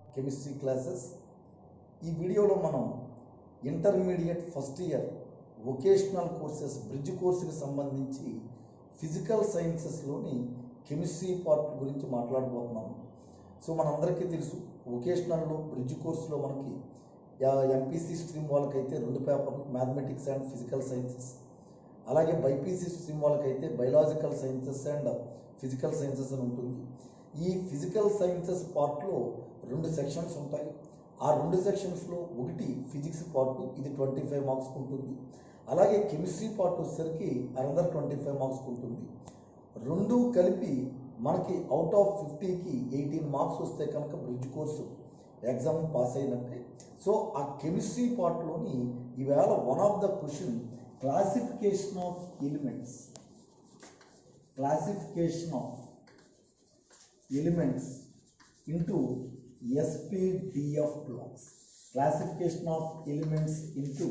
Chemistry classes ఈ వీడియోలో మనం intermediate first year vocational courses bridge కోర్సుకి సంబంధించి ఫిజికల్ సైన్సెస్లోని కెమిస్ట్రీ పార్ట్ గురించి మాట్లాడబోతున్నాం సో మనందరికీ తెలుసు వొకేషనల్లో బ్రిడ్జ్ కోర్సులో మనకి ఎంపీసీ స్ట్రీమ్ వాళ్ళకైతే రెండు పేపర్లు మ్యాథమెటిక్స్ అండ్ ఫిజికల్ సైన్సెస్ అలాగే బైపీసీ స్ట్రీమ్ వాళ్ళకైతే biological sciences and physical sciences అని ఉంటుంది ఈ ఫిజికల్ సైన్సెస్ పార్ట్లో రెండు సెక్షన్స్ ఉంటాయి ఆ రెండు సెక్షన్స్లో ఒకటి ఫిజిక్స్ పార్ట్ ఇది ట్వంటీ ఫైవ్ మార్క్స్కి ఉంటుంది అలాగే కెమిస్ట్రీ పార్ట్ వచ్చేసరికి అనదర్ ట్వంటీ ఫైవ్ మార్క్స్కి ఉంటుంది రెండు కలిపి మనకి అవుట్ ఆఫ్ ఫిఫ్టీకి ఎయిటీన్ మార్క్స్ వస్తే కనుక బ్రిడ్జ్ కోర్సు ఎగ్జామ్ పాస్ అయినట్టే సో ఆ కెమిస్ట్రీ పార్ట్లోని ఈవేళ one of the question classification of elements classification of elements into SPDF blocks. Classification of elements into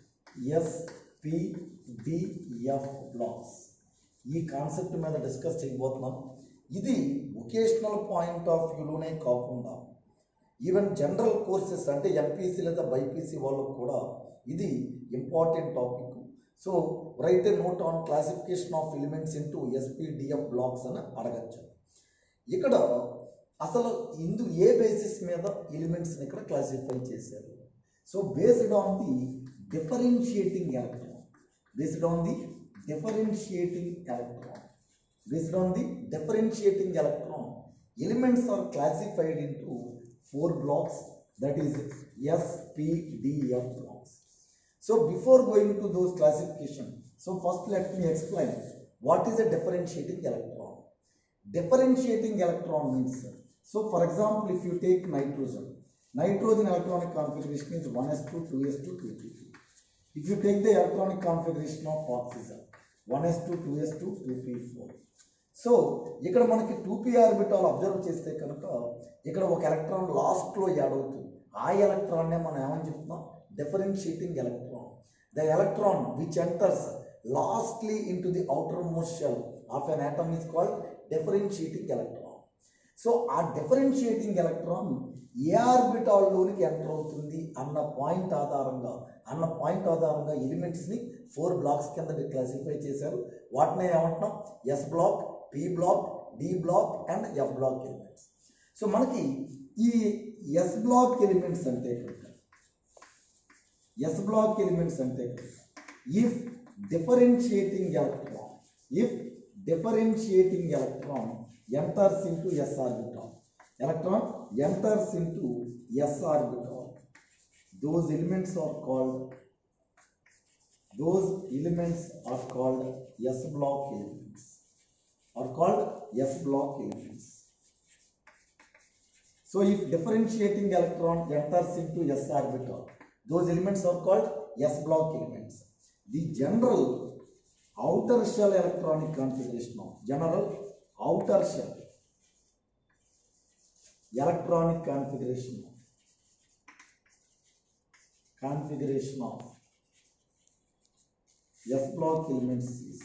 SPDF blocks. ఈ కాన్సెప్ట్ మీద డిస్కస్ చేయబోతున్నాం ఇది వొకేషనల్ పాయింట్ ఆఫ్ వ్యూలోనే కాకుండా ఈవెన్ జనరల్ కోర్సెస్ అంటే ఎంపీసీ లేదా బైపీసీ వాళ్ళకు కూడా ఇది important topic so write a note on classification of elements into SPDF blocks అని అడగచ్చు ఇక్కడ అసలు ఇందు ఏ బేసిస్ మీద ఎలిమెంట్స్ని ఇక్కడ క్లాసిఫై చేశారు so based on the differentiating electron based on the differentiating electron based on the differentiating electron elements are classified into four blocks that is SPDF blocks so before going to those classification so first let me explain what is a differentiating electron differentiating electron means so for example if you take nitrogen nitrogen electronic configuration is 1s2 2s2 2p2 if you take the electronic configuration of oxygen 1s2 2s2 2p4 so ఇక్కడ మనకి two P orbital observe చేస్తే కనుక ఇక్కడ ఒక electron లాస్ట్లో add అవుతుంది ఆ ఎలక్ట్రాన్నే మనం ఏమని చెప్తున్నాం differentiating electron the electron which enters lastly into the outermost shell of an atom is called differentiating electron so uh differentiating electron ఏ ఆర్బిటాల్లోనికి ఎంటర్ అవుతుంది అన్న పాయింట్ ఆధారంగా అన్న పాయింట్ ఆధారంగా ఎలిమెంట్స్ని ఫోర్ బ్లాక్స్ కింద క్లాసిఫై చేశారు వాటిని ఏమంటున్నాం S block P block D block and F block elements so మనకి ఈ ఎస్ బ్లాక్ ఎలిమెంట్స్ అంటే ఎస్ బ్లాక్ ఎలిమెంట్స్ అంటే if differentiating electron if differentiating electron enters into s orbital electron enters into s orbital those elements are called those elements are called s block elements are called s block elements so if differentiating electron enters into s orbital those elements are called s block elements the general outer shell electronic configuration of general outer shell electronic configuration of configuration of S block elements is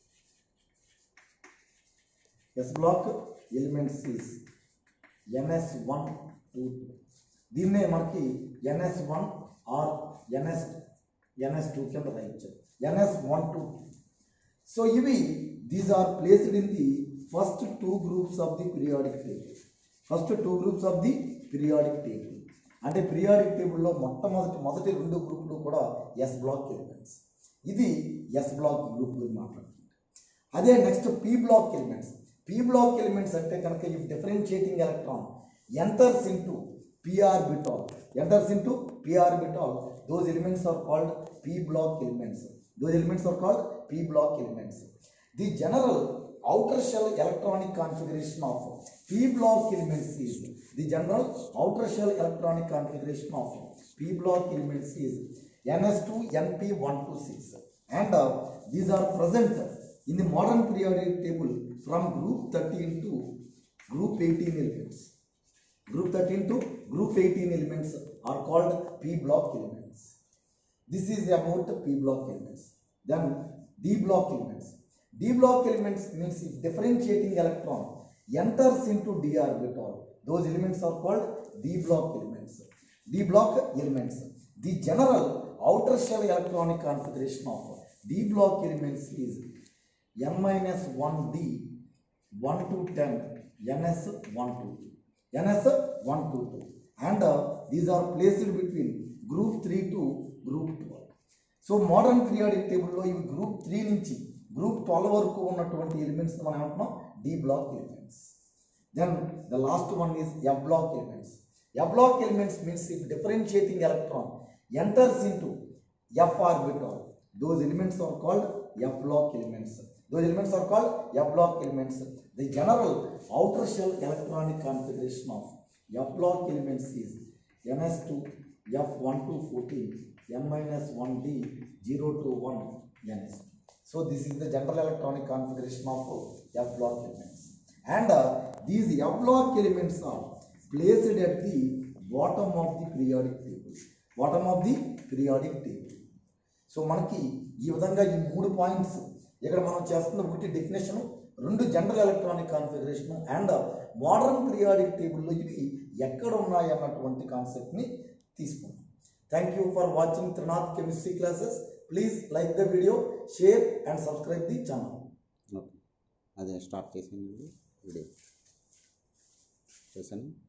S block elements is NS1 2 దీన్నే మనకి ns one or ns ns two కింద రాయించారు ns one two so ఇవి these are placed in the first two groups of the periodic table first two groups of the periodic table అంటే periodic టేబుల్లో మొట్టమొదటి మొదటి రెండు గ్రూపులు కూడా ఎస్ బ్లాక్ ఎలిమెంట్స్ ఇది ఎస్ బ్లాక్ గ్రూప్ గురించి మాట్లాడుతుంది అదే next P block elements P block elements అంటే కనుక ఈ differentiating electron enters into P orbital enters into P orbital those elements are called P block elements those elements are called p block elements the general outer shell electronic configuration of p block elements is the general outer shell electronic configuration of p block elements is ns2 np126 and uh, these are present in the modern periodic table from group 13 to group 18 elements group 13 to group 18 elements are called p block elements this is about P block elements. Then D block elements. D block elements means if differentiating electron enters into d orbital, those elements are called D block elements. D block elements. The general outer shell electronic configuration of D block elements is n minus 1d 1 to 10 ns 1 to 2 ns 1 to 2 and uh, these are placed between group 3 to group 12 సో modern periodic టేబుల్లో ఇవి group three నుంచి group twelve వరకు ఉన్నటువంటి elements మనం ఏమంటున్నాం D block elements then the last one is F block elements F block elements means if differentiating electron enters into F orbital those elements are called F block elements those elements are called F block elements the general outer shell electronic configuration of F block elements is ns2 F1 to 14 n minus 1d 0 to 1 ns. So this is the general electronic configuration of F block elements. And uh, these F block elements are placed at the bottom of the periodic table. Bottom of the periodic table. సో మనకి ఈ విధంగా ఈ మూడు points ఇక్కడ మనం చేస్తున్న ఒకటి డెఫినేషన్ రెండు general electronic configuration and modern periodic టేబుల్లో ఇవి ఎక్కడ ఉన్నాయి అన్నటువంటి కాన్సెప్ట్ని తీసుకున్నాం thank you for watching Trinath chemistry classes please like the video share and subscribe the channel okay అదే స్టార్ట్ చేసాను వీడియో చేశాను